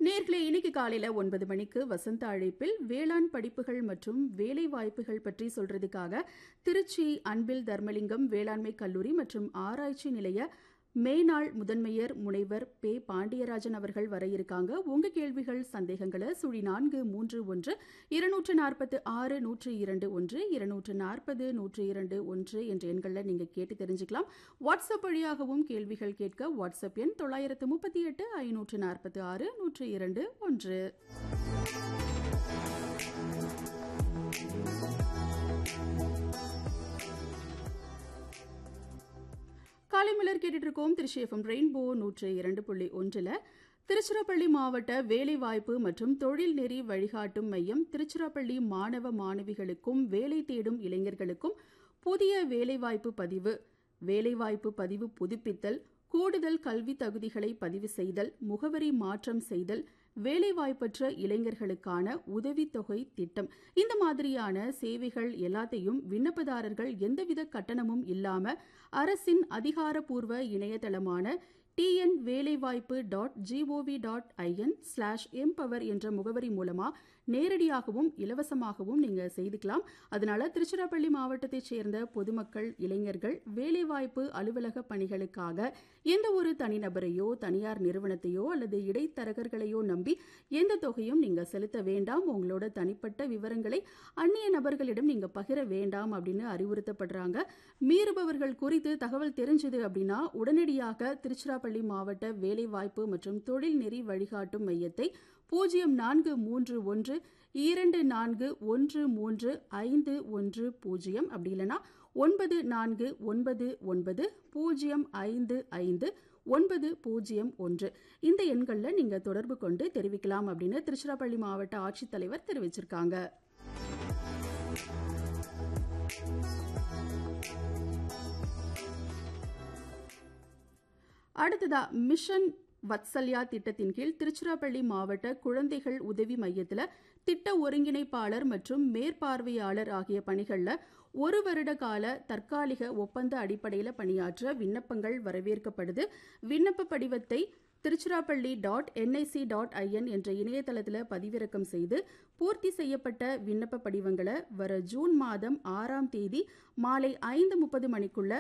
நேர்களே இன்னைக்கு காலையில ஒன்பது மணிக்கு வசந்த அழைப்பில் வேளாண் படிப்புகள் மற்றும் வேலை வாய்ப்புகள் பற்றி சொல்றதுக்காக திருச்சி அன்பில் தர்மலிங்கம் வேளாண்மை கல்லூரி மற்றும் ஆராய்ச்சி நிலைய மேனாள் முதன்மையர் முனைவர் பே பாண்டியராஜன் அவர்கள் வர இருக்காங்க உங்க கேள்விகள் சந்தேகங்களை சுழி நான்கு மூன்று ஒன்று இருநூற்று நாற்பத்து ஆறு நூற்று இரண்டு ஒன்று இருநூற்று நாற்பது நூற்று இரண்டு ஒன்று என்ற எண்களில் நீங்க கேட்டு தெரிஞ்சுக்கலாம் வாட்ஸ்அப் வழியாகவும் கேள்விகள் கேட்க வாட்ஸ்அப் எண் தொள்ளாயிரத்து முப்பத்தி எட்டு ஐநூற்று நாற்பத்தி ஆறு நூற்று இரண்டு ஒன்று காலை மலர் கேட்டுட்டு இருக்கோம் திருச்சி எஃப்எம் ரெயின்போ நூற்று இரண்டு புள்ளி ஒன்றில் திருச்சிராப்பள்ளி மாவட்ட வேலைவாய்ப்பு மற்றும் தொழில் நெறி வழிகாட்டும் மையம் திருச்சிராப்பள்ளி மாணவ மாணவிகளுக்கும் வேலை தேடும் இளைஞர்களுக்கும் புதிய வேலைவாய்ப்பு பதிவு வேலைவாய்ப்பு பதிவு புதுப்பித்தல் கூடுதல் கல்வி தகுதிகளை பதிவு செய்தல் முகவரி மாற்றம் செய்தல் வேலைவாய்ப்பற்ற இளைஞர்களுக்கான உதவித்தொகை திட்டம் இந்த மாதிரியான சேவைகள் எல்லாத்தையும் விண்ணப்பதாரர்கள் எந்தவித கட்டணமும் இல்லாம அரசின் அதிகாரப்பூர்வ இணையதளமான டிஎன் வேலைவாய்ப்பு dot GOV dot IN slash empower என்ற முகவரி மூலமா நேரடியாகவும் இலவசமாகவும் நீங்க செய்துக்கலாம் அதனால திருச்சிராப்பள்ளி மாவட்டத்தைச் சேர்ந்த பொதுமக்கள் இளைஞர்கள் வேலைவாய்ப்பு அலுவலக பணிகளுக்காக எந்த ஒரு தனிநபரையோ தனியார் நிறுவனத்தையோ அல்லது இடைத்தரகர்களையோ நம்பி எந்த தொகையும் நீங்க செலுத்த வேண்டாம் உங்களோட தனிப்பட்ட விவரங்களை அந்நிய நபர்களிடம் நீங்க பகிர வேண்டாம் அப்படின்னு அறிவுறுத்தப்படுறாங்க மீறுபவர்கள் குறித்து தகவல் தெரிஞ்சது அப்படின்னா உடனடியாக திருச்சிராப்பள்ளி மாவட்ட வேலைவாய்ப்பு மற்றும் தொழில் நெறி வழிகாட்டும் மையத்தை பூஜ்ஜியம் நான்கு மூன்று ஒன்று இரண்டு நான்கு ஒன்று மூன்று ஐந்து ஒன்று பூஜ்ஜியம் அப்படி இல்லைன்னா ஒன்பது நான்கு ஒன்பது ஒன்பது பூஜ்ஜியம் ஐந்து ஐந்து ஒன்பது பூஜ்ஜியம் ஒன்று இந்த எண்களில் நீங்க தொடர்பு கொண்டு தெரிவிக்கலாம் அப்படின்னு திருச்சிராப்பள்ளி மாவட்ட ஆட்சித்தலைவர் தெரிவிச்சிருக்காங்க அடுத்ததா மிஷன் வத்சல்யா திட்டத்தின் கீழ் திருச்சிராப்பள்ளி மாவட்ட குழந்தைகள் உதவி மையத்தில் திட்ட ஒருங்கிணைப்பாளர் மற்றும் மேற்பார்வையாளர் ஆகிய பணிகளில் ஒரு வருட கால தற்காலிக ஒப்பந்த அடிப்படையில் பணியாற்ற விண்ணப்பங்கள் வரவேற்கப்படுது விண்ணப்ப படிவத்தை Tiruchirappalli dot NIC dot IN என்ற இணையதளத்தில் பதிவிறக்கம் செய்து பூர்த்தி செய்யப்பட்ட விண்ணப்ப படிவங்களை வர ஜூன் மாதம் ஆறாம் தேதி மாலை ஐந்து முப்பது மணிக்குள்ள